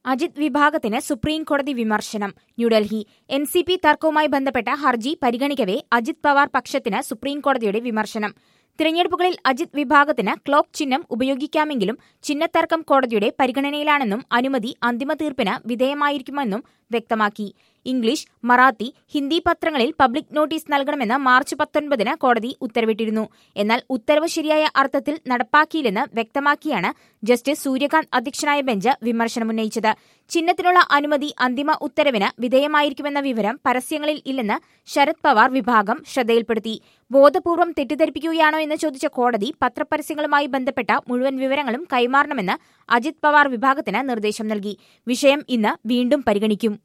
അജിത് വിഭാഗത്തിന് സുപ്രീം കോടതി വിമർശനം ന്യൂഡൽഹി എൻ സി പി തർക്കവുമായി ബന്ധപ്പെട്ട ഹർജി പരിഗണിക്കവെ അജിത് പവാർ പക്ഷത്തിന് സുപ്രീം കോടതിയുടെ വിമർശനം തിരഞ്ഞെടുപ്പുകളിൽ അജിത് വിഭാഗത്തിന് ക്ലോക്ക് ചിഹ്നം ഉപയോഗിക്കാമെങ്കിലും ചിഹ്നത്തർക്കം കോടതിയുടെ പരിഗണനയിലാണെന്നും അനുമതി അന്തിമ തീർപ്പിന് വിധേയമായിരിക്കുമെന്നും വ്യക്തമാക്കി ഇംഗ്ലീഷ് മറാത്തി ഹിന്ദി പത്രങ്ങളിൽ പബ്ലിക് നോട്ടീസ് നൽകണമെന്ന് മാർച്ച് പത്തൊൻപതിന് കോടതി ഉത്തരവിട്ടിരുന്നു എന്നാൽ ഉത്തരവ് ശരിയായ അർത്ഥത്തിൽ നടപ്പാക്കിയില്ലെന്ന് വ്യക്തമാക്കിയാണ് ജസ്റ്റിസ് സൂര്യകാന്ത് അധ്യക്ഷനായ ബെഞ്ച് വിമർശനമുന്നയിച്ചത് ചിഹ്നത്തിനുള്ള അനുമതി അന്തിമ ഉത്തരവിന് വിധേയമായിരിക്കുമെന്ന വിവരം പരസ്യങ്ങളിൽ ഇല്ലെന്ന് ശരത് പവാർ വിഭാഗം ശ്രദ്ധയിൽപ്പെടുത്തി ബോധപൂർവം തെറ്റിദ്ധരിപ്പിക്കുകയാണോ എന്ന് ചോദിച്ച കോടതി പത്രപരസ്യങ്ങളുമായി ബന്ധപ്പെട്ട മുഴുവൻ വിവരങ്ങളും കൈമാറണമെന്ന് അജിത് പവാർ വിഭാഗത്തിന് നിർദ്ദേശം നൽകി വിഷയം ഇന്ന് വീണ്ടും പരിഗണിക്കും